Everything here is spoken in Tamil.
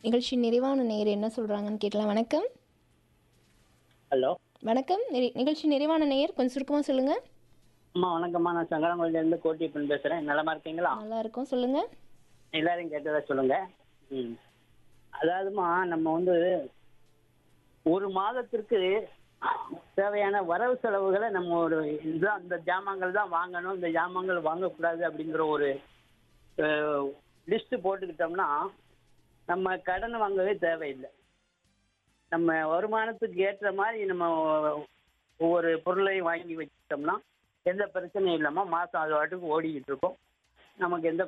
நிகழ்ச்சி நிறைவான நேர் என்ன சொல்கிறாங்கன்னு கேட்கலாம் வணக்கம் ஹலோ வணக்கம் நிறை- நிகழ்ச்சி நிறைவான நேர் கொஞ்சம் சுருக்கமாக சொல்லுங்கள் அம்மா வணக்கம்மா நான் சங்கரங்கோயிலேருந்து கோட்டியப்பன் பேசுகிறேன் நலமா இருக்கீங்களா நல்லா இருக்கும் சொல்லுங்கள் எல்லாரும் கேட்டதா சொல்லுங்க ம் அதாவதுமா நம்ம வந்து ஒரு மாதத்திற்கு தேவையான வரவு செலவுகளை நம்ம ஒரு இதுதான் இந்த ஜாமான்கள் தான் வாங்கணும் இந்த ஜாமான்கள் வாங்கக்கூடாது அப்படிங்கிற ஒரு லிஸ்ட் போட்டுக்கிட்டோம்னா நம்ம கடன் வாங்கவே தேவையில்லை நம்ம வருமானத்துக்கு ஏற்ற மாதிரி நம்ம ஒவ்வொரு பொருளையும் வாங்கி வச்சுட்டோம்னா எந்த பிரச்சனையும் இல்லாமல் மாதம் அது வாட்டுக்கு ஓடிக்கிட்டு இருக்கும் நமக்கு எந்த